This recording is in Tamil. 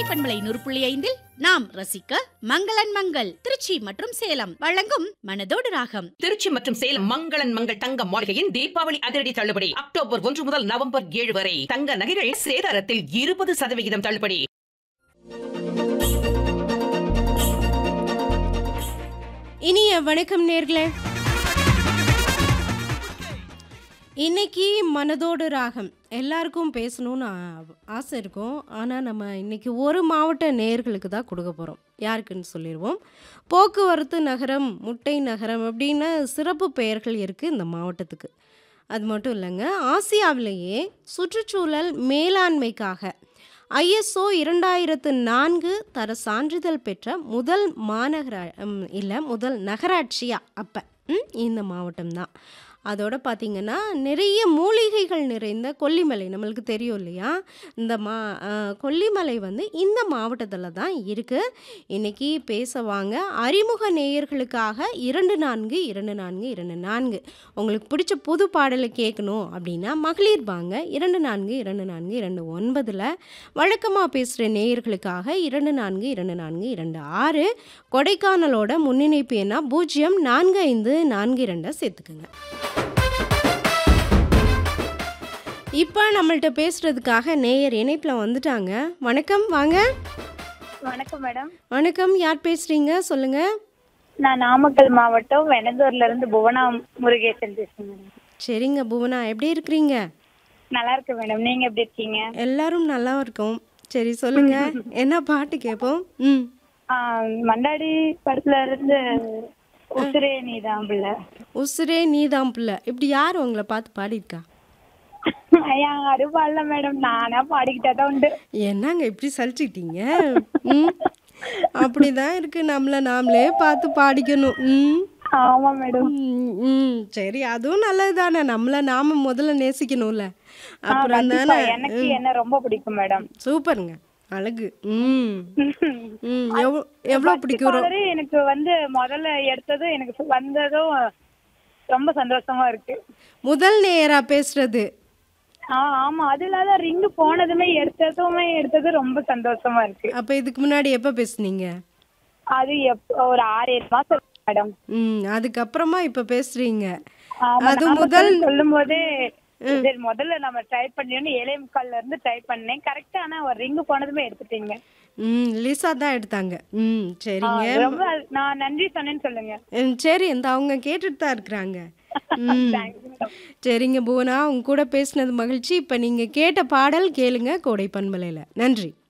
பண்பலை நூறு புள்ளி ஐந்தில் நாம் ரசிக்க மங்களன் மங்கள் திருச்சி மற்றும் சேலம் வழங்கும் மனதோடு ராகம் திருச்சி மற்றும் சேலம் மங்களன் மங்கள் தங்க மாளிகையின் தீபாவளி அதிரடி தள்ளுபடி அக்டோபர் ஒன்று முதல் நவம்பர் ஏழு வரை தங்க நகைகள் சேதாரத்தில் இருபது சதவிகிதம் தள்ளுபடி இனிய வணக்கம் நேர்களே இன்னைக்கு மனதோடு ராகம் எல்லாருக்கும் பேசணும்னு ஆ- ஆசை இருக்கும் ஆனால் நம்ம இன்னைக்கு ஒரு மாவட்ட நேர்களுக்கு தான் கொடுக்க போகிறோம் யாருக்குன்னு சொல்லிடுவோம் போக்குவரத்து நகரம் முட்டை நகரம் அப்படின்னு சிறப்பு பெயர்கள் இருக்குது இந்த மாவட்டத்துக்கு அது மட்டும் இல்லைங்க ஆசியாவிலேயே சுற்றுச்சூழல் மேலாண்மைக்காக ஐஎஸ்ஓ இரண்டாயிரத்து நான்கு தர சான்றிதழ் பெற்ற முதல் மாநகரா இல்லை முதல் நகராட்சியா அப்போ இந்த மாவட்டம் தான் அதோட பார்த்திங்கன்னா நிறைய மூலிகைகள் நிறைந்த கொல்லிமலை நம்மளுக்கு தெரியும் இல்லையா இந்த மா ஆ, கொல்லிமலை வந்து இந்த மாவட்டத்தில் தான் இருக்குது இன்றைக்கி பேச வாங்க அறிமுக நேயர்களுக்காக இரண்டு நான்கு இரண்டு நான்கு இரண்டு நான்கு உங்களுக்கு பிடிச்ச புது பாடலை கேட்கணும் அப்படின்னா மகளிர் பாங்க இரண்டு நான்கு இரண்டு நான்கு இரண்டு ஒன்பதில் வழக்கமாக பேசுகிற நேயர்களுக்காக இரண்டு நான்கு இரண்டு நான்கு இரண்டு ஆறு கொடைக்கானலோட முன்னிணைப்பு என்ன பூஜ்ஜியம் நான்கு ஐந்து நான்கு இரண்டை சேர்த்துக்குங்க இப்போ நம்மள்ட்ட பேசுகிறதுக்காக நேயர் இணைப்பில் வந்துட்டாங்க வணக்கம் வாங்க வணக்கம் மேடம் வணக்கம் யார் பேசுகிறீங்க சொல்லுங்கள் நான் நாமக்கல் மாவட்டம் வெனந்தூர்ல இருந்து புவனா முருகேசன் பேசுறேன் மேடம் சரிங்க புவனா எப்படி இருக்கிறீங்க நல்லா இருக்கு மேடம் நீங்க எப்படி இருக்கீங்க எல்லாரும் நல்லா இருக்கோம் சரி சொல்லுங்க என்ன பாட்டு கேட்போம் ம் ஆஹ் மண்டாடி படத்துல இருந்து உசுரே நீதான் பிள்ளை உசுரே நீதாம் பிள்ளை இப்படி யார் உங்களை பார்த்து பாடியிருக்கா ஐயா அது பாடல மேடம் நானா பாடிக்கிட்டா தான் உண்டு என்னங்க இப்படி சலிச்சுக்கிட்டீங்க ம் அப்படிதான் இருக்கு நம்மள நாமளே பார்த்து பாடிக்கணும் ம் ஆமா மேடம் ம், ம் சரி அதுவும் நல்லது தானே நம்மள நாம முதல்ல நேசிக்கணும்ல அப்புறம் தானே எனக்கு என்ன ரொம்ப பிடிக்கும் மேடம் சூப்பருங்க அழகு ம் ம் எவ்வளோ எவ்வளோ பிடிக்கும் ரொ- பாடலே எனக்கு வந்து முதல்ல எடுத்ததும் எனக்கு வந்ததும் ரொம்ப சந்தோஷமா இருக்கு முதல் நேரா பேசுறது ஆ ஆமா அது இல்லாத ரிங்கு போனதுமே எடுத்ததுமே எடுத்தது ரொம்ப சந்தோஷமா இருக்கு அப்ப இதுக்கு முன்னாடி எப்ப பேசுனீங்க அது எப்ப ஒரு ஆறு ஏழு மாசம் மேடம் ம் அதுக்கப்புறமா இப்ப பேசுறீங்க ஆமா, அது நாமக்கல் முதல் சொல்லும் போதே சரி முதல்ல நம்ம ட்ரை பண்ணியோன்னு ஏழே முக்கால்ல இருந்து ட்ரை பண்ணேன் கரெக்டா ஆனா ஒரு ரிங்கு போனதுமே எடுத்துட்டீங்க ம் லிசா தான் எடுத்தாங்க ம் ஆ, சரிங்க ரொம்ப நான் நன்றி சொன்னேன்னு சொல்லுங்க ம், சரி இந்த அவங்க கேட்டுட்டு தான் இருக்கிறாங்க ம் சரிங்க புவனா உங்க கூட பேசினது மகிழ்ச்சி இப்போ நீங்கள் கேட்ட பாடல் கேளுங்க கோடை பண்பலையில் நன்றி